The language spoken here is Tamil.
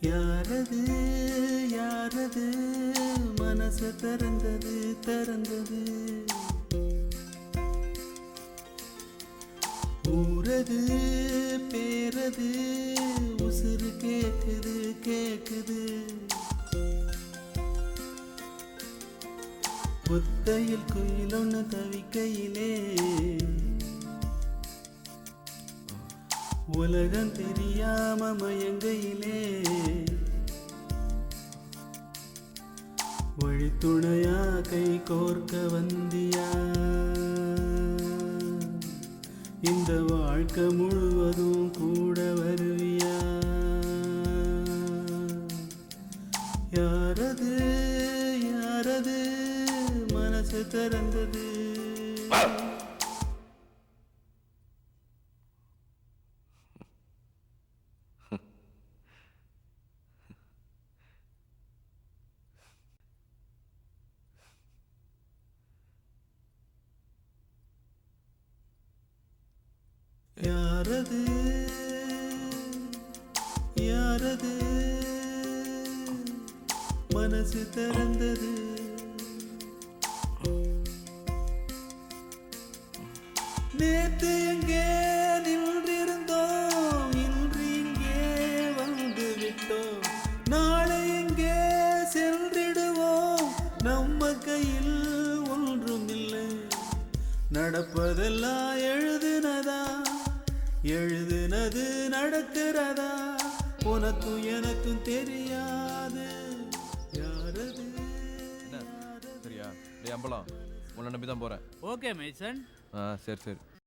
யாரது யாரது மனசு திறந்தது திறந்தது ஊரது பேரது உசுறு கேக்குது கேக்குது புத்தையில் குயிலொன்னு தவிக்கையிலே உலகம் தெரியாம மயங்கையிலே வழித்துணையா கை கோர்க்க வந்தியா இந்த வாழ்க்கை முழுவதும் கூட வருவியா யாரது யாரது மனசு திறந்தது யாரது யாரது மனசு திறந்தது நேத்து எங்கே நின்றிருந்தோம் இன்று இங்கே வந்து விட்டோம் நாளை எங்கே சென்றிடுவோம் நம்ம கையில் ஒன்றும் இல்லை நடப்பதெல்லாம் எழுதுனதா எழுதுனது நடக்கிறதா உனக்கும் எனக்கும் தெரியாது யாரது என்ன சரியா டேய் அம்பலம் உன்னை நம்பி தான் போகிறேன் ஓகே மேசன் ஆ சரி சரி